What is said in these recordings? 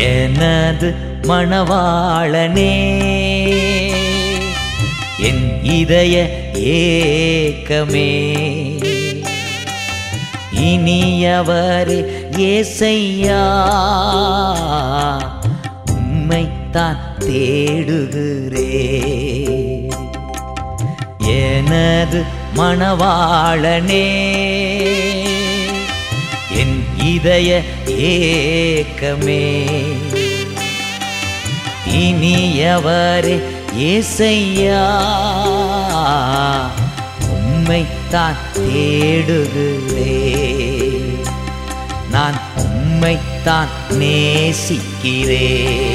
எனது மணவாளனே என் இதய ஏக்கமே இனியவரே ஏசையா உம்மைத்தான் தேடுகிறே எனது மணவாளனே என் இதய ஏக்கமே இனியவரே ஏசையா உம்மைத்தான் தேடுகிறே நான் உம்மைத்தான் நேசிக்கிறே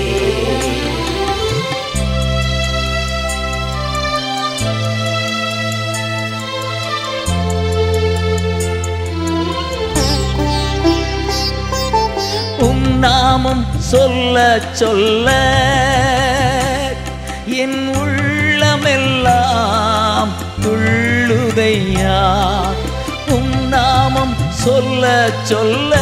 உம் நாமம் சொல்ல சொல்ல என் உள்ளமெல்லாம் துள்ளுதையா உம் நாமம் சொல்ல சொல்ல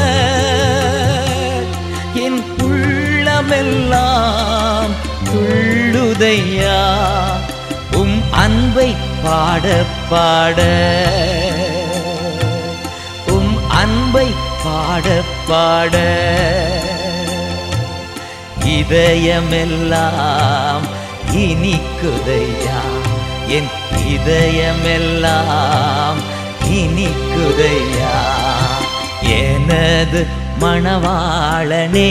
என் உள்ளமெல்லாம் துள்ளுதையா உம் அன்பை பாட பாட உம் அன்பை பாட பாட இதயமெல்லாம் இனிக்குதையா என் இதயமெல்லாம் இனிக்குதையா எனது மணவாளனே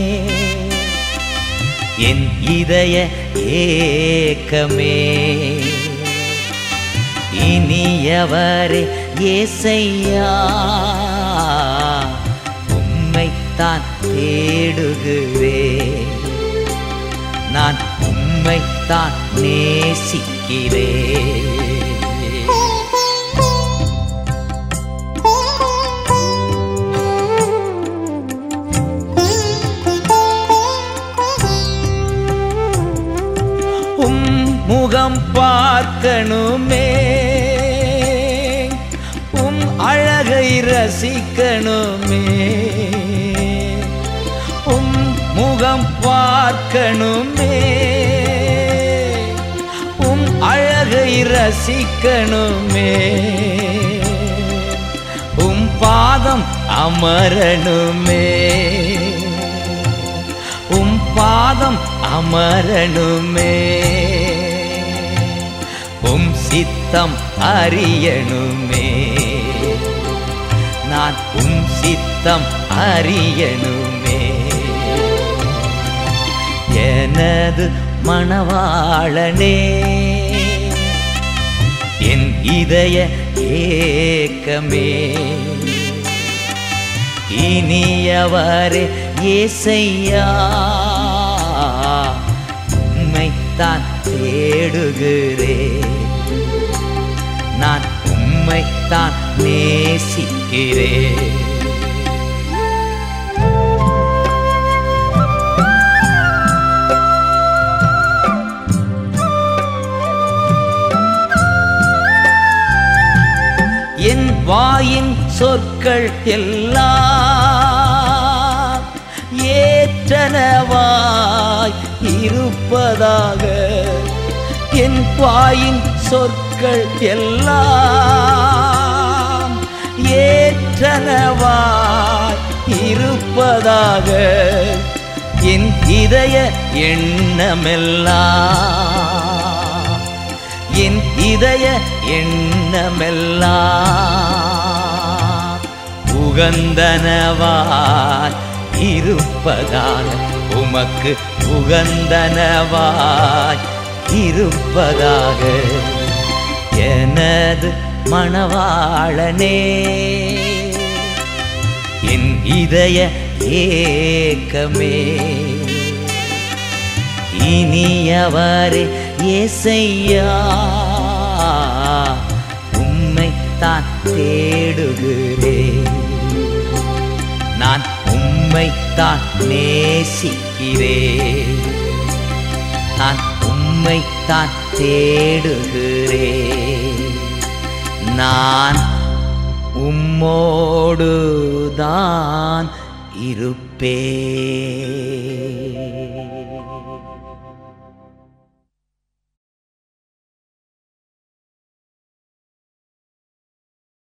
என் இதய ஏக்கமே இனியவரே ஏசையா உம்மைத்தான் தேடுகிறே நான் உம்மைத்தான் நேசிக்கிறே உம் முகம் பார்க்கணுமே உம் அழகை ரசிக்கணுமே உம் முகம் பார்க்கணுமே உம் அழகை ரசிக்கணுமே உம் பாதம் அமரணுமே உம் பாதம் அமரணுமே உம் சித்தம் அறியணுமே நான் உம் சித்தம் அறியணுமே எனது மணவாளனே என் இதய ஏக்கமே இனியவரே ஏசையா உம்மைத்தான் தேடுகிறே நான் உம்மைத்தான் நேசிக்கிறே என் வாயின் சொற்கள் எல்லாம் ஏற்றனவாய் இருப்பதாக என் வாயின் சொற்கள் எல்லாம் ஏற்றனவாய் இருப்பதாக என் இதய எண்ணமெல்லாம் என் இதய எண்ணமெல்லாம் உகந்தனவாய் இருப்பதாக உமக்கு உகந்தனவாய் இருப்பதாக எனது மணவாளனே என் இதய ஏக்கமே இனியவரே ஏசையா உம்மைத்தான் தேடுகிறே நான் உம்மைத்தான் நேசிக்கிறே நான் உம்மைத்தான் தேடுகிறே நான் உம்மோடுதான் இருப்பே